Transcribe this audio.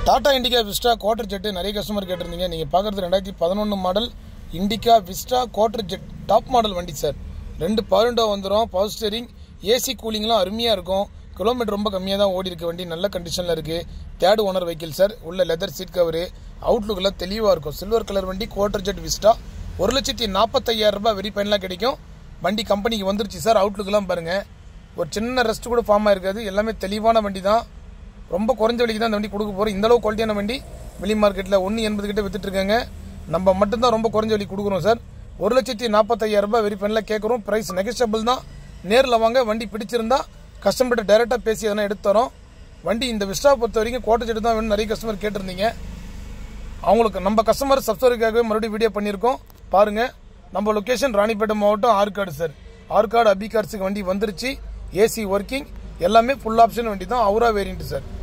Tata Indica Vista quadrajet நிறைய customer கேட்டிருந்தீங்க நீங்கள் பார்க்குறது ரெண்டாயிரத்தி பதினொன்று model Indica Vista quadrajet top model வண்டி சார் ரெண்டு பவர் விண்டோ வந்துடும் பவர் ஸ்டேரிங் ஏசி கூலிங்லாம் அருமையாக இருக்கும் கிலோமீட்டர் ரொம்ப கம்மியாக தான் ஓடி இருக்கு வண்டி நல்ல கண்டிஷனில் இருக்குது தேர்ட் ஓனர் வெஹிக்கிள் சார் உள்ள லெதர் சீட் கவரு அவுட்லுக்கெல்லாம் தெளிவாக இருக்கும் சில்வர் கலர் வண்டி குவார்டர் ஜெட் விஸ்டா ஒரு லட்சத்தி நாற்பத்தையாயிரம் ரூபாய் வெரி பயன்லாம் கிடைக்கும் வண்டி கம்பெனிக்கு வந்துருச்சு சார் அவுட்லுக்கெல்லாம் பாருங்கள் ஒரு சின்ன ரெஸ்ட் கூட ஃபார்ம் ஆயிருக்காது எல்லாமே தெளிவான வண்டி தான் ரொம்ப குறைஞ்ச விலைக்கு தான் இந்த வண்டி கொடுக்க போகிறோம் இந்த அளவு குவாலிட்டியான வண்டி வெளி மார்க்கெட்டில் ஒன்று எண்பது கிட்ட வித்துட்டு இருக்காங்க நம்ம மட்டும்தான் ரொம்ப குறைஞ்ச விலைக்கு கொடுக்குறோம் சார் ஒரு லட்சத்தி நாற்பத்தையாயிரம் ரூபாய் வெரி பண்ணல கேட்குறோம் ப்ரைஸ் நெகஸ்டபிள் தான் நேரில் வாங்க வண்டி பிடிச்சிருந்தா கஸ்டமர்கிட்ட டைரெக்டாக பேசி எதனா எடுத்து தரோம் வண்டி இந்த விஸ்டா பொறுத்த வரைக்கும் கோட்டை செட்டு தான் வேணும் நிறைய கஸ்டமர் கேட்டிருந்தீங்க அவங்களுக்கு நம்ம கஸ்டமர் சப்ஸ்கிரைபருக்காகவே மறுபடியும் வீடியோ பண்ணியிருக்கோம் பாருங்க நம்ம லொகேஷன் ராணிப்பேட்டை மாவட்டம் ஆற்காடு சார் ஆற்காடு அபி கார்ஸுக்கு வண்டி வந்துருச்சு ஏசி ஒர்க்கிங் எல்லாமே ஃபுல் ஆப்ஷன் வண்டி தான் அவுரா வேரியன்ட் சார்